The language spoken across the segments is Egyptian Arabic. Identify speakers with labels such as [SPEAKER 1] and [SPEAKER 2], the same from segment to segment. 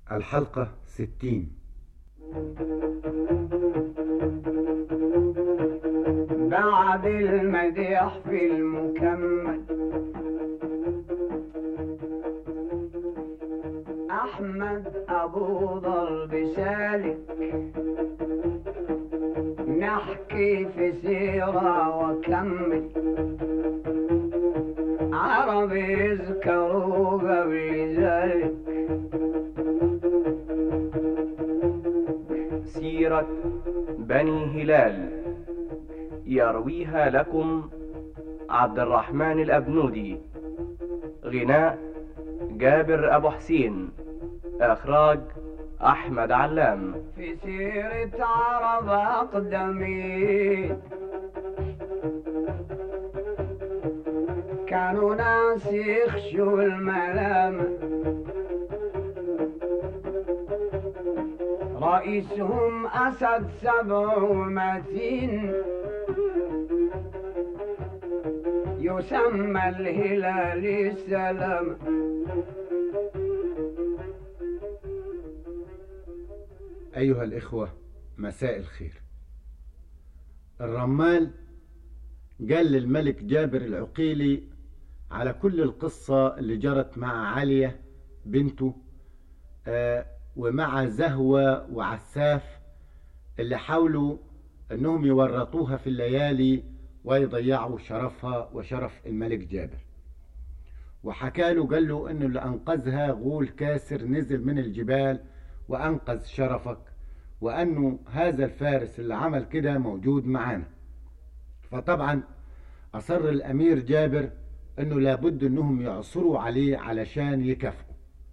[SPEAKER 1] الحلقة ستين
[SPEAKER 2] بعد المديح في المكمل أحمد أبو ضرب سالك نحكي في سيرة وكمل عرب يذكروا قبل ذلك
[SPEAKER 3] سيرة بني هلال يرويها لكم عبد الرحمن الأبنودي غناء جابر أبو حسين إخراج أحمد علام
[SPEAKER 2] في سيرة عرب أقدمين كانوا ناس يخشوا الملامة رئيسهم أسد سبع ومتين يسمى الهلال السلام
[SPEAKER 1] أيها الإخوة مساء الخير الرمال قال للملك جابر العقيلي على كل القصة اللي جرت مع علية بنته آه ومع زهوة وعساف اللي حاولوا انهم يورطوها في الليالي ويضيعوا شرفها وشرف الملك جابر وحكى له قال له انه اللي انقذها غول كاسر نزل من الجبال وانقذ شرفك وانه هذا الفارس اللي عمل كده موجود معانا فطبعا اصر الامير جابر انه لابد انهم يعصروا عليه علشان يكافئوا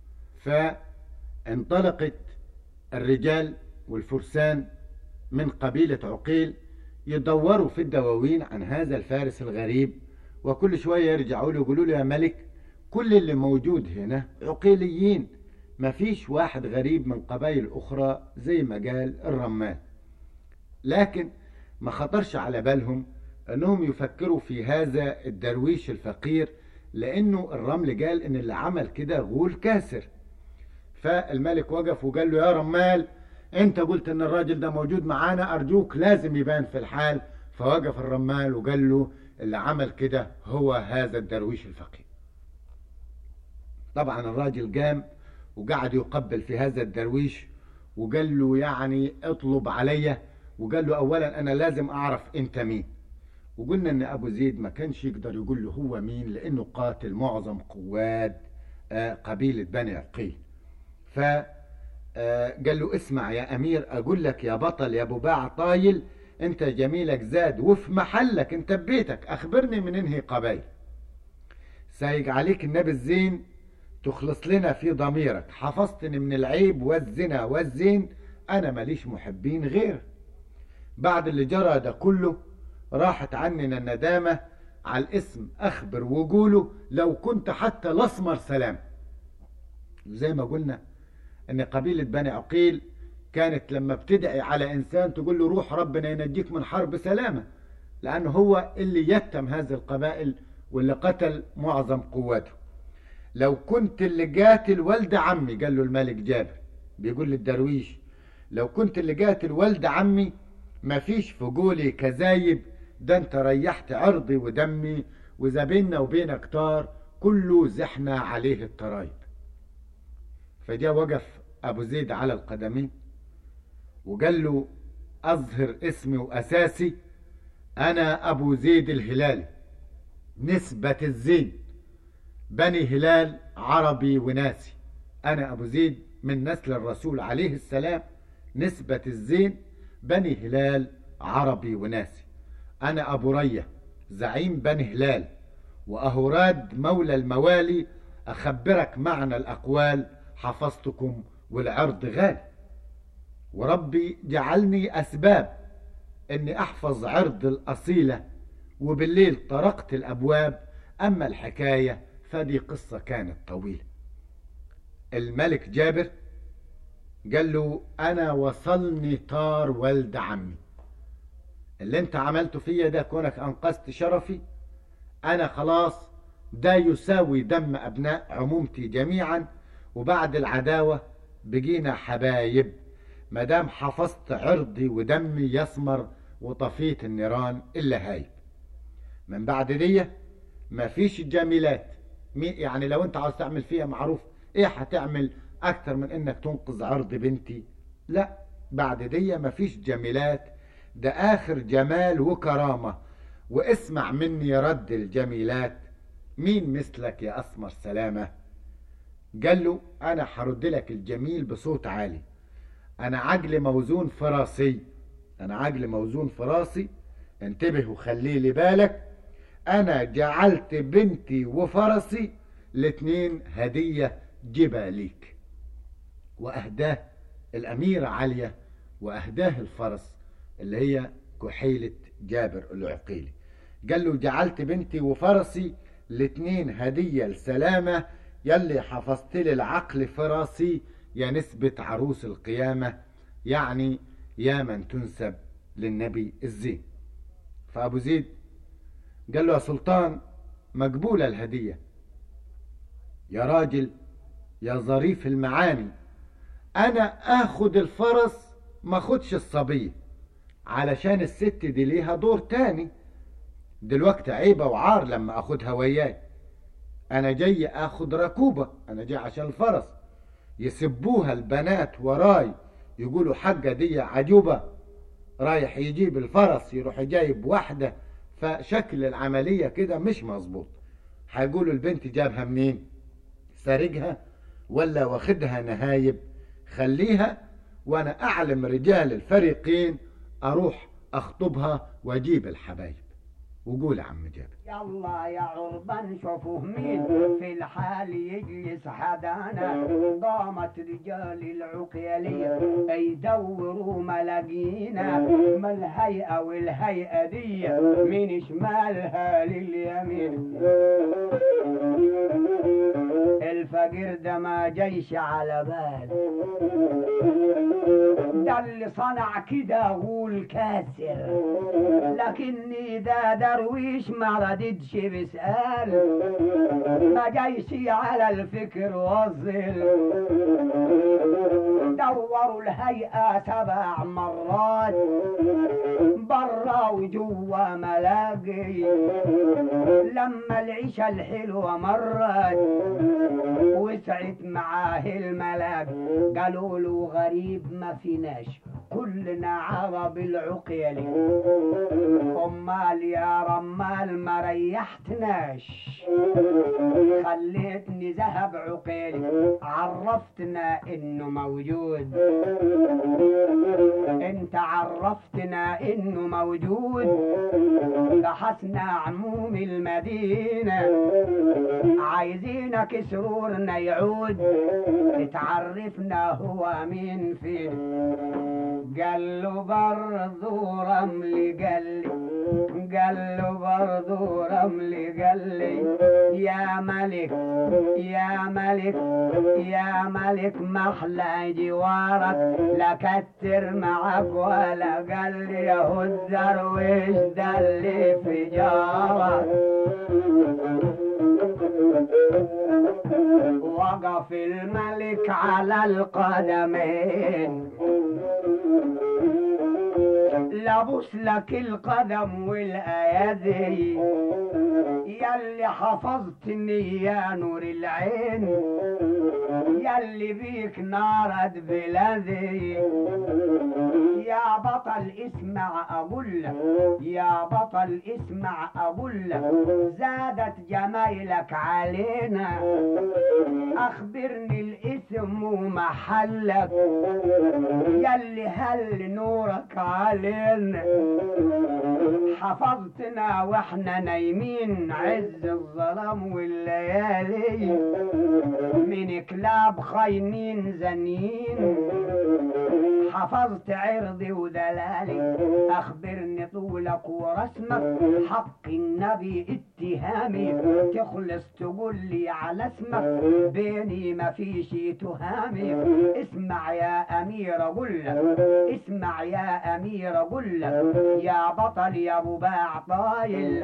[SPEAKER 1] فانطلقت الرجال والفرسان من قبيلة عقيل يدوروا في الدواوين عن هذا الفارس الغريب وكل شوية يرجعوا له يقولوا له يا ملك كل اللي موجود هنا عقيليين ما فيش واحد غريب من قبائل أخرى زي ما قال الرمال لكن ما خطرش على بالهم أنهم يفكروا في هذا الدرويش الفقير لأنه الرمل قال إن اللي عمل كده غول كاسر فالملك وقف وقال له يا رمال انت قلت ان الراجل ده موجود معانا ارجوك لازم يبان في الحال فوقف الرمال وقال له اللي عمل كده هو هذا الدرويش الفقير طبعا الراجل قام وقعد يقبل في هذا الدرويش وقال له يعني اطلب عليا وقال له اولا انا لازم اعرف انت مين وقلنا ان ابو زيد ما كانش يقدر يقول له هو مين لانه قاتل معظم قوات قبيلة بني عقيل ف قال له اسمع يا امير اقول لك يا بطل يا ابو باع طايل انت جميلك زاد وفي محلك انت ببيتك اخبرني من انهي قبائل سايق عليك النبي الزين تخلص لنا في ضميرك حفظتني من العيب والزنا والزين انا ماليش محبين غير بعد اللي جرى ده كله راحت عننا الندامة على الاسم اخبر وقوله لو كنت حتى الاسمر سلام زي ما قلنا ان قبيلة بني عقيل كانت لما بتدعي على انسان تقول له روح ربنا ينجيك من حرب سلامة لانه هو اللي يتم هذه القبائل واللي قتل معظم قواته لو كنت اللي قاتل ولد عمي قال له الملك جابر بيقول للدرويش لو كنت اللي قاتل ولد عمي ما فيش في قولي كذايب ده انت ريحت عرضي ودمي واذا بيننا وبينك طار كله زحنا عليه الترايب فجاء وقف أبو زيد على القدمين وقال له أظهر اسمي وأساسي أنا أبو زيد الهلالي نسبة الزين بني هلال عربي وناسي أنا أبو زيد من نسل الرسول عليه السلام نسبة الزين بني هلال عربي وناسي أنا أبو رية زعيم بني هلال وأهوراد مولى الموالي أخبرك معنى الأقوال حفظتكم والعرض غالي وربي جعلني أسباب أني أحفظ عرض الأصيلة وبالليل طرقت الأبواب أما الحكاية فدي قصة كانت طويلة الملك جابر قال له أنا وصلني طار ولد عمي اللي انت عملته فيا ده كونك أنقذت شرفي أنا خلاص ده يساوي دم أبناء عمومتي جميعا وبعد العداوة بقينا حبايب مدام حفظت عرضي ودمي يسمر وطفيت النيران إلا هايب من بعد دي مفيش جميلات مين يعني لو انت عاوز تعمل فيها معروف ايه هتعمل اكتر من انك تنقذ عرض بنتي لا بعد دي مفيش جميلات ده اخر جمال وكرامة واسمع مني رد الجميلات مين مثلك يا اسمر سلامة قال له انا هرد لك الجميل بصوت عالي انا عجل موزون في راسي انا عجل موزون في راسي انتبه وخلي لي بالك انا جعلت بنتي وفرسي الاتنين هدية جبا ليك واهداه الاميرة علية واهداه الفرس اللي هي كحيلة جابر العقيلي قال له جعلت بنتي وفرسي الاتنين هدية لسلامة يلي حفظت لي العقل في راسي يا نسبة عروس القيامة يعني يا من تنسب للنبي الزين فأبو زيد قال له يا سلطان مقبولة الهدية يا راجل يا ظريف المعاني أنا آخد الفرس ما خدش الصبية علشان الست دي ليها دور تاني دلوقتي عيبة وعار لما أخدها وياي أنا جاي أخد ركوبة أنا جاي عشان الفرس يسبوها البنات وراي يقولوا حاجة دي عجوبة رايح يجيب الفرس يروح جايب واحدة فشكل العملية كده مش مظبوط هيقولوا البنت جابها منين سارقها ولا واخدها نهايب خليها وانا اعلم رجال الفريقين اروح اخطبها واجيب الحبايب وقول يا عم جابر
[SPEAKER 2] يلا يا عربا نشوفه مين في الحال يجلس حدانا قامت رجال العقيلية يدوروا ملاقينا ما الهيئة والهيئة دي من شمالها لليمين الفقير ده ما جيش على بال ده اللي صنع كده هو الكاسر لكني ده درويش ما رددش بسأل ما جايش على الفكر وصل دوروا الهيئة سبع مرات برا وجوا ملاقي لما العيشة الحلوة مرت وسعت معاه الملاك قالوا له غريب ما فيناش كلنا عرب العقيلي امال يا رمال ما ريحتناش خليتني ذهب عقيلي عرفتنا انه موجود انت عرفتنا انه موجود بحثنا عموم المدينة عايزينك سرورنا يعود تعرفنا هو مين فين قال له برضو رملي قال لي قال له برضو رملي قال لي يا ملك يا ملك يا ملك محلى جوارك لا كتر معك ولا قال لي يا الدرويش ده اللي في جارك وقف الملك على القدمين لبس لك القدم والايادي يلي حفظتني يا نور العين يلي بيك نارد بلادي يا بطل اسمع اقول لك يا بطل اسمع اقول لك زادت جمايلك علينا اخبرني الاسم ومحلك يلي هل نورك علينا حفظتنا واحنا نايمين عز الظلام والليالي من كلاب خاينين زنين حفظت عرضي ودلالي اخبرني طولك ورسمك حق النبي اتهامي تخلص تقول لي على اسمك بيني ما فيش تهامي امير اسمع يا امير قل لك اسمع يا امير قل لك يا بطل يا ابو باع طايل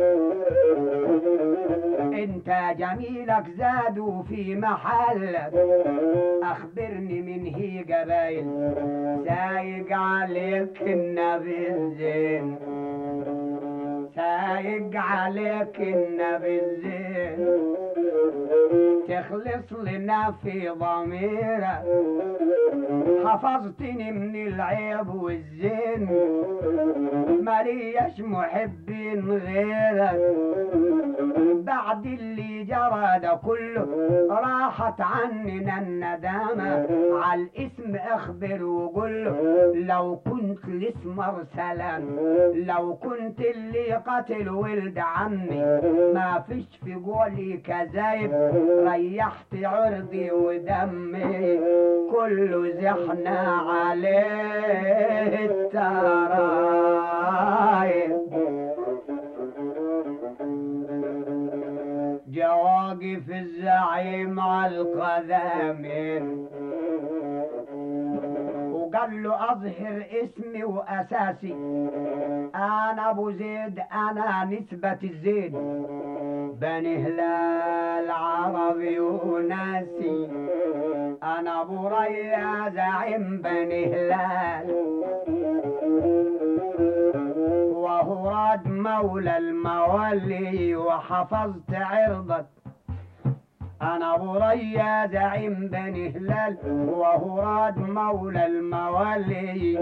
[SPEAKER 2] انت جميلك زادوا في محلك اخبرني من هي قبايل سايق عليك النبي الزين سايق عليك النبي الزين تخلص لنا في ضميرك حفظتني من العيب والزين ماليش محبين غيرك بعد اللي جرى ده كله راحت عننا الندامة على الاسم اخبر وقول له لو كنت الاسمر سلام لو كنت اللي قتل ولد عمي ما فيش في قولي كذايب ريحت عرضي ودمي كله زحنا عليه الترايب جواقف الزعيم على القدامين وقال له اظهر اسمي واساسي انا ابو زيد انا نسبة الزيد بني هلال عربي وناسي انا ابو ريا زعيم بني هلال وهو راد مولى المولي وحفظت عرضك انا ابو ريا زعيم بني هلال وهو راد مولى المولي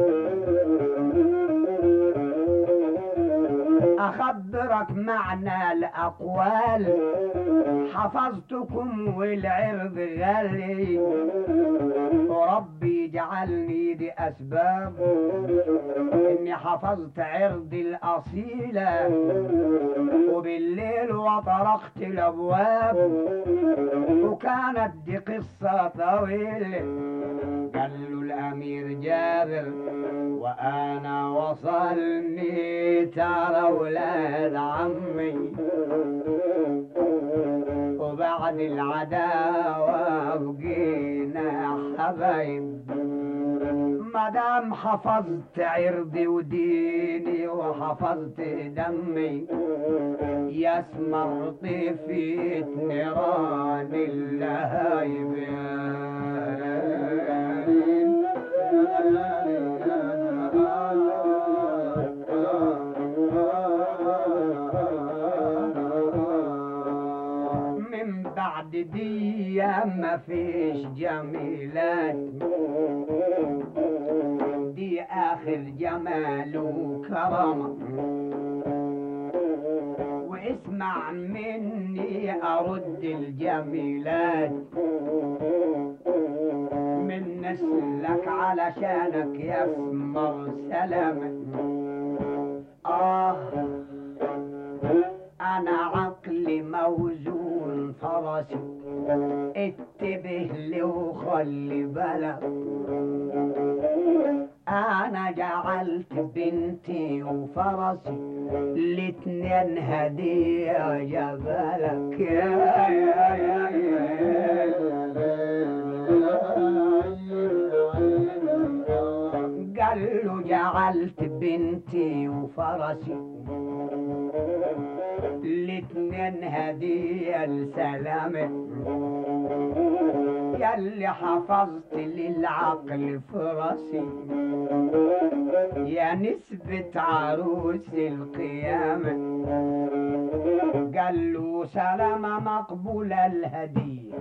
[SPEAKER 2] اخبرك معنى الاقوال حفظتكم والعرض غالي وربي جعلني دي اسباب اني حفظت عرضي الاصيله وبالليل وطرقت الابواب وكانت دي قصه طويله قال له الامير جابر وانا وصلني ترى ولاد عمي وبعد العداوة بقينا حبايب مدام حفظت عرضي وديني وحفظت دمي يسمر طيفة نيران اللهايب من بعد دي ما فيش جميلات دي اخر جمال وكرامه واسمع مني ارد الجميلات من نسلك علشانك يسمر سلامك آه أنا عقلي موزون فرسي اتبه لي وخلي بالك أنا جعلت بنتي وفرسي الاتنين هدية جبلك يا يا يا يا قال له جعلت بنتي وفرسي الاتنين هدية لسلامك ياللي حفظت للعقل في راسي يا نسبة عروس القيامة قال له سلامة مقبولة الهدية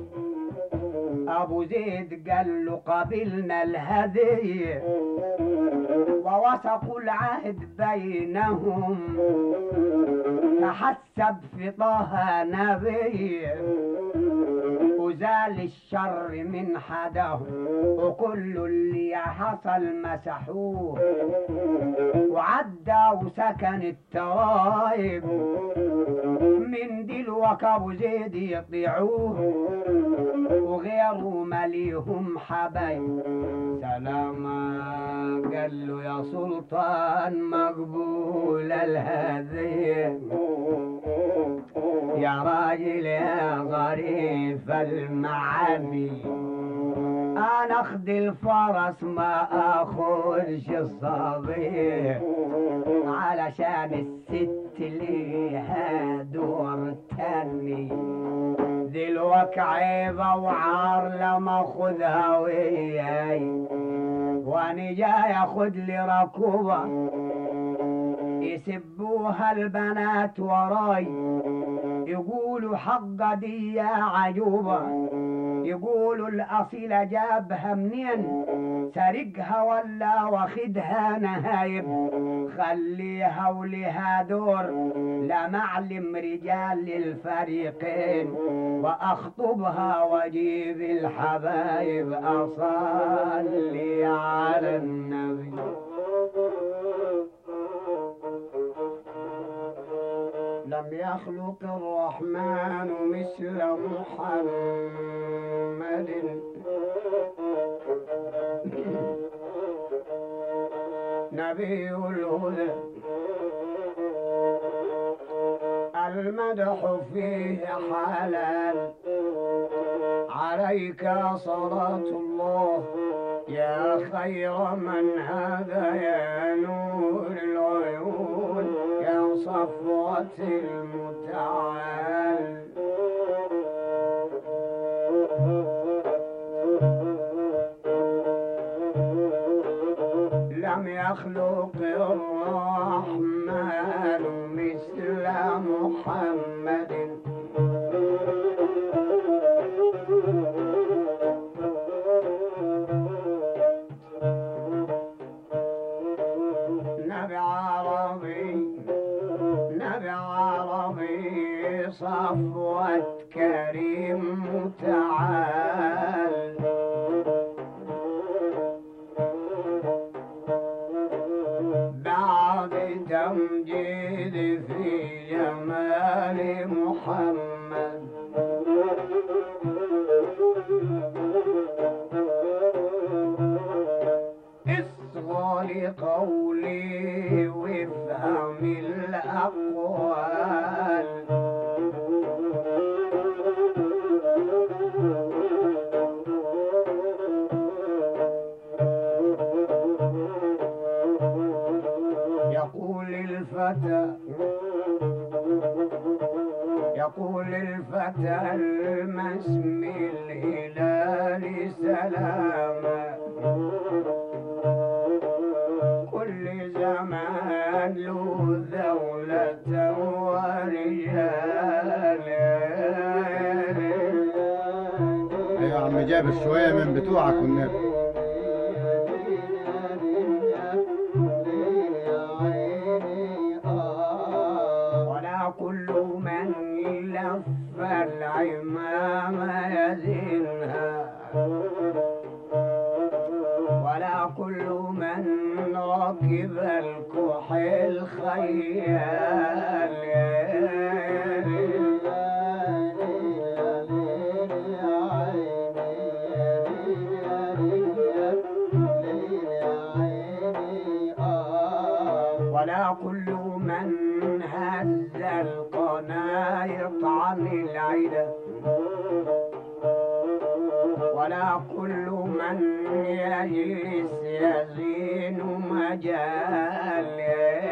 [SPEAKER 2] أبو زيد قال له قبلنا الهدية ووثقوا العهد بينهم تحسب في طه نبي وزال الشر من حدهم وكل اللي حصل مسحوه وعدى وسكن الترايب من دلوك ابو زيد يطيعوه وغيره مليهم حبايب سلاما قال له يا سلطان مقبول الهديه يا راجل يا ظريف المعاني انا اخد الفرس ما اخدش الصبي علشان الست ليها دور تاني دلوك عيبة وعار لما اخدها وياي وانا جاي اخد لي ركوبة يسبوها البنات وراي يقولوا حقة دي عجوبة يقولوا الأصيلة جابها منين سرقها ولا واخدها نهايب خليها ولها دور لا معلم رجال للفريقين وأخطبها وأجيب الحبايب أصلي على النبي لم يخلق الرحمن مثل محمد نبي الهدى المدح فيه حلال عليك صلاة الله يا خير من هدى يا نور العيون يا صفوة المتعال لم يخلق الرحمن مثل محمد نبي عربي نبي عربي صفوة كريم متعال بعد تمجيد في جمال محمد اصغى لقولي وافهم الأقوال يقول الفتى يقول الفتى المسم الهلال سلاما كل زمان له دولة ورجال
[SPEAKER 1] ايوه يا عم جابر شويه من بتوعك والنبي
[SPEAKER 2] ولا كل من لف العمام يزنها ولا كل من ركب الكحل خيال ولا كل من هز القنايط عن العدا ولا كل من يجلس يزين مجال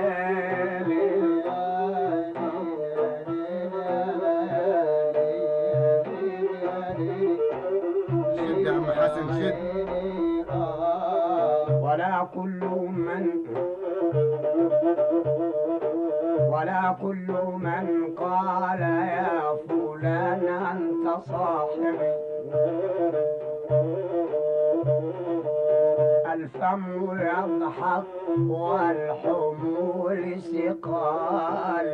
[SPEAKER 1] شد يا عم حسن شد
[SPEAKER 2] ولا كل من ولا كل من قال يا فلان أنت صاحبي الفم يضحك والحمول سقال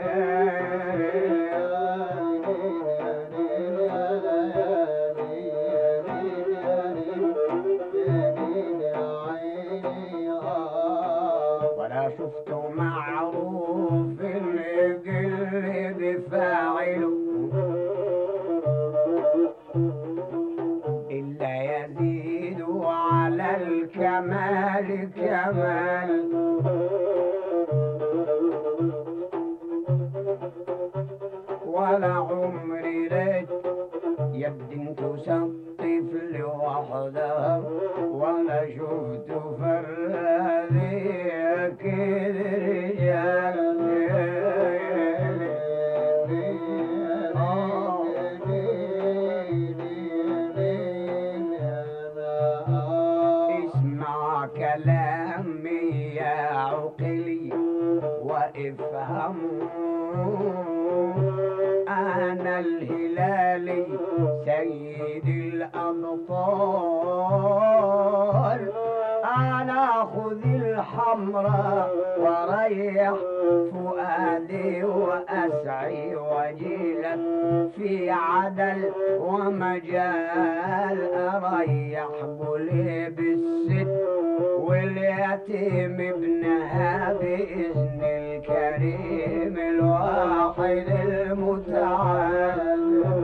[SPEAKER 2] ولا شفت معروف يقل بفاعله إلا يزيد على الكمال كمال ولا عمري لك يد تسطف لي وحده ولا شفت فراديك اسمع كلامي يا عقلي وافهموا أنا الهلالي سيد الأبطال أنا خذ الحمراء وريح فؤادي وأسعي وجيلك في عدل ومجال أريح قلي بالست واليتيم ابنها بإذن الكريم الواحد المتعال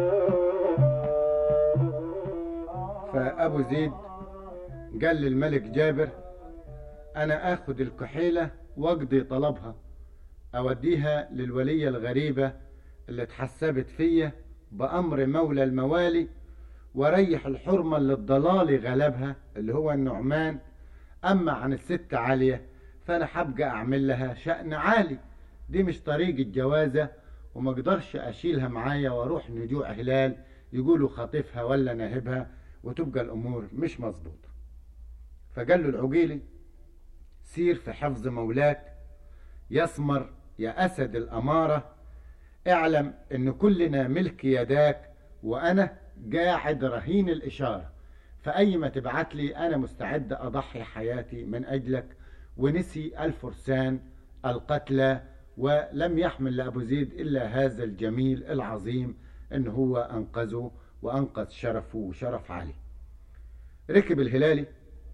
[SPEAKER 1] فأبو زيد قال للملك جابر أنا آخد الكحيلة وأقضي طلبها أوديها للولية الغريبة اللي اتحسبت فيا بأمر مولى الموالي وريح الحرمة اللي الضلال غلبها اللي هو النعمان أما عن الست عالية فأنا حبقى أعمل لها شأن عالي دي مش طريق الجوازة وما اقدرش أشيلها معايا وأروح نجوع هلال يقولوا خاطفها ولا ناهبها وتبقى الأمور مش مظبوطة فقال له العقيلي سير في حفظ مولاك يسمر يا أسد الأمارة اعلم ان كلنا ملك يداك وانا قاعد رهين الاشاره فاي ما تبعت لي انا مستعد اضحي حياتي من اجلك ونسي الفرسان القتلى ولم يحمل لابو زيد الا هذا الجميل العظيم ان هو انقذه وانقذ شرفه وشرف علي ركب الهلالي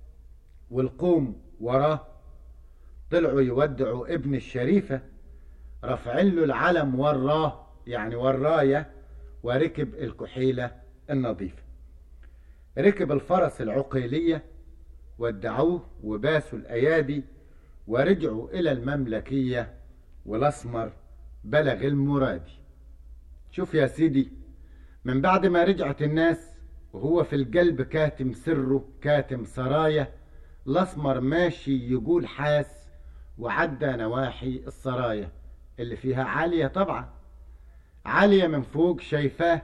[SPEAKER 1] والقوم وراه طلعوا يودعوا ابن الشريفه رافعين له العلم وراه يعني وراية وركب الكحيلة النظيفة ركب الفرس العقيلية ودعوه وباسوا الأيادي ورجعوا إلى المملكية والأسمر بلغ المرادي شوف يا سيدي من بعد ما رجعت الناس وهو في القلب كاتم سره كاتم سرايا الأسمر ماشي يقول حاس وعدى نواحي السرايا اللي فيها عالية طبعا عالية من فوق شايفاه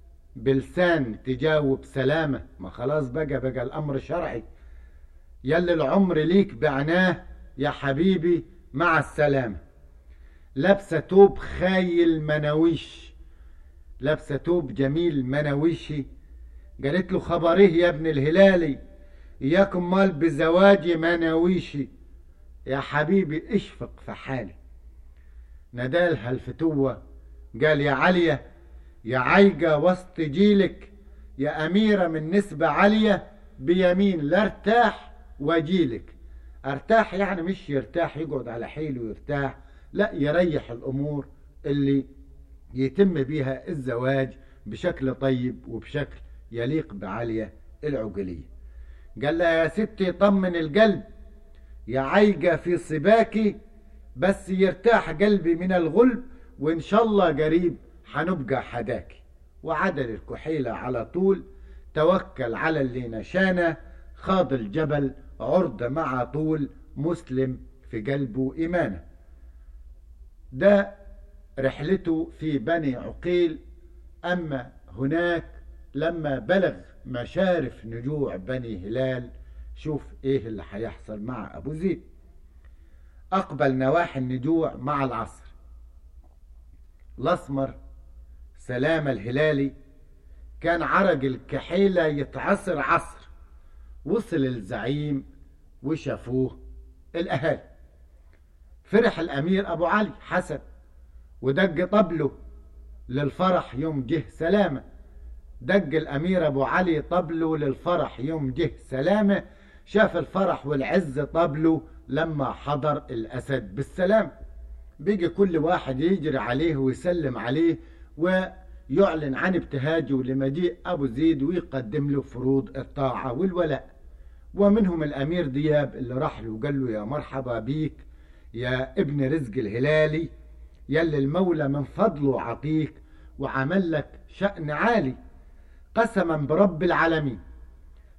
[SPEAKER 1] بلسان تجاوب سلامة ما خلاص بقى بقى الأمر شرعي يلي العمر ليك بعناه يا حبيبي مع السلامة لابسة توب خايل مناويش لابسة توب جميل مناويشي قالت له خبريه يا ابن الهلالي إياكم مال بزواجي مناويشي يا حبيبي اشفق في حالي ندالها الفتوة قال يا علية يا عيقة وسط جيلك يا أميرة من نسبة عالية بيمين لا ارتاح واجيلك ارتاح يعني مش يرتاح يقعد على حيله ويرتاح لا يريح الأمور اللي يتم بيها الزواج بشكل طيب وبشكل يليق بعالية العقلية قال لها يا ستي طمن القلب يا عيقة في صباكي بس يرتاح قلبي من الغلب وإن شاء الله قريب حنبقى حداكي وعدل الكحيلة على طول توكل على اللي نشانه خاض الجبل عرض مع طول مسلم في قلبه إيمانه ده رحلته في بني عقيل أما هناك لما بلغ مشارف نجوع بني هلال شوف ايه اللي هيحصل مع ابو زيد اقبل نواحي النجوع مع العصر الاسمر سلام الهلالي كان عرج الكحيلة يتعصر عصر وصل الزعيم وشافوه الاهالي فرح الامير ابو علي حسن ودق طبله للفرح يوم جه سلامه دق الامير ابو علي طبله للفرح يوم جه سلامه شاف الفرح والعز طبله لما حضر الاسد بالسلام بيجي كل واحد يجري عليه ويسلم عليه ويعلن عن ابتهاجه لمجيء ابو زيد ويقدم له فروض الطاعه والولاء ومنهم الامير دياب اللي راح له وقال له يا مرحبا بيك يا ابن رزق الهلالي يلي المولى من فضله عطيك وعمل لك شأن عالي قسما برب العالمين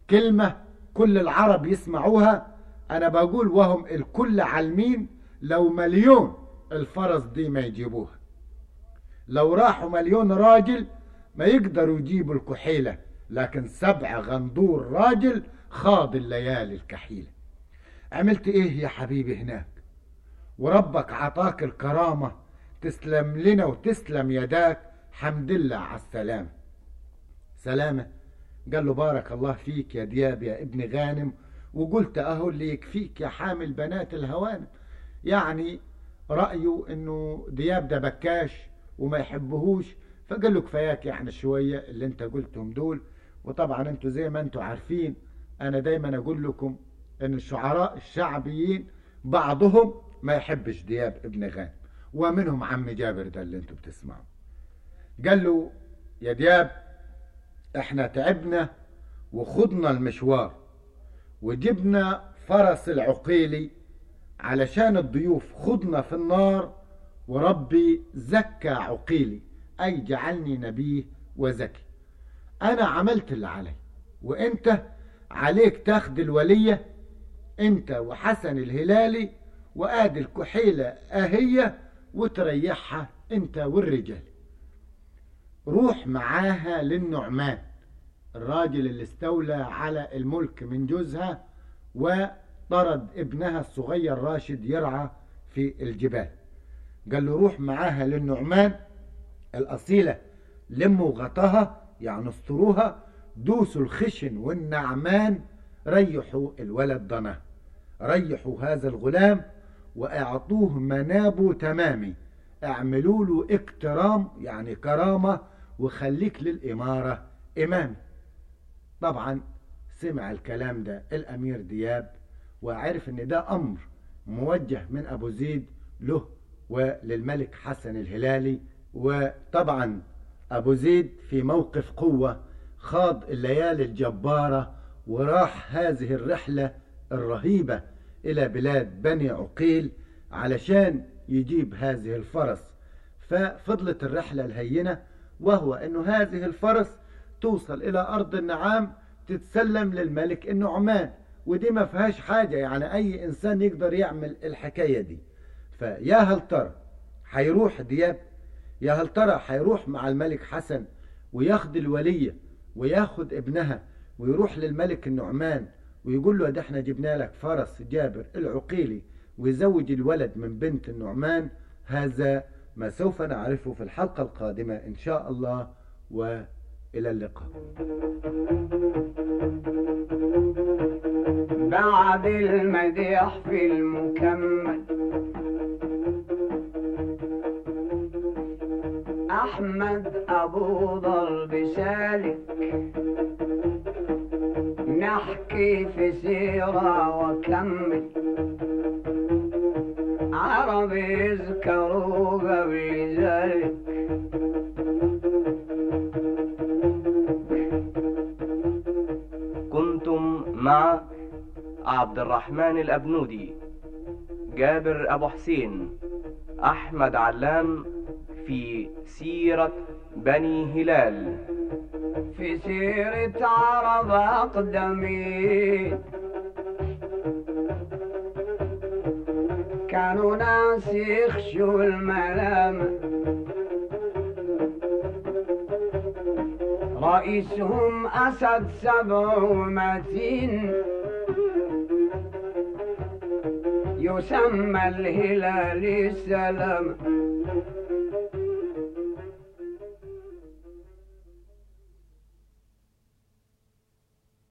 [SPEAKER 1] كلمة كل العرب يسمعوها أنا بقول وهم الكل عالمين لو مليون الفرس دي ما يجيبوها لو راحوا مليون راجل ما يقدروا يجيبوا الكحيلة لكن سبع غندور راجل خاض الليالي الكحيلة عملت ايه يا حبيبي هناك وربك عطاك الكرامة تسلم لنا وتسلم يداك حمد الله على السلامة سلامة قال له بارك الله فيك يا دياب يا ابن غانم وقلت اهو اللي يكفيك يا حامل بنات الهوانم يعني رأيه انه دياب ده بكاش وما يحبهوش فقال له كفاياك يعني شوية اللي انت قلتهم دول وطبعا انتوا زي ما انتوا عارفين انا دايما اقول لكم ان الشعراء الشعبيين بعضهم ما يحبش دياب ابن غانم ومنهم عم جابر ده اللي انتوا بتسمعوا قال له يا دياب احنا تعبنا وخضنا المشوار وجبنا فرس العقيلي علشان الضيوف خضنا في النار وربي زكى عقيلي أي جعلني نبيه وزكي أنا عملت اللي علي وإنت عليك تاخد الولية إنت وحسن الهلالي وآدي الكحيلة أهية وتريحها إنت والرجال روح معاها للنعمان الراجل اللي استولى على الملك من جوزها وطرد ابنها الصغير راشد يرعى في الجبال قال له روح معاها للنعمان الأصيلة لموا غطاها يعني استروها دوسوا الخشن والنعمان ريحوا الولد ضنا ريحوا هذا الغلام واعطوه منابه تمامي اعملوا له اكترام يعني كرامة وخليك للإمارة إمامي طبعا سمع الكلام ده الأمير دياب وعرف ان ده أمر موجه من أبو زيد له وللملك حسن الهلالي وطبعا أبو زيد في موقف قوة خاض الليالي الجبارة وراح هذه الرحلة الرهيبة إلى بلاد بني عقيل علشان يجيب هذه الفرس ففضلت الرحلة الهينة وهو أن هذه الفرس توصل إلى أرض النعام تتسلم للملك النعمان ودي ما فيهاش حاجة يعني أي إنسان يقدر يعمل الحكاية دي فيا هل ترى هيروح دياب يا هل ترى هيروح مع الملك حسن وياخد الولية وياخد ابنها ويروح للملك النعمان ويقول له ده احنا جبنا لك فرس جابر العقيلي ويزوج الولد من بنت النعمان هذا ما سوف نعرفه في الحلقة القادمة إن شاء الله وإلى اللقاء
[SPEAKER 2] بعد المديح في المكمل أحمد أبو ضرب سالك نحكي في سيرة وكمل عرب يذكروا قبل ذلك
[SPEAKER 3] كنتم مع عبد الرحمن الأبنودي جابر أبو حسين أحمد علام في سيرة بني هلال
[SPEAKER 2] في سيرة عرب أقدمين كانوا ناس يخشوا الملامة رئيسهم أسد سبع متين يسمى الهلال السلام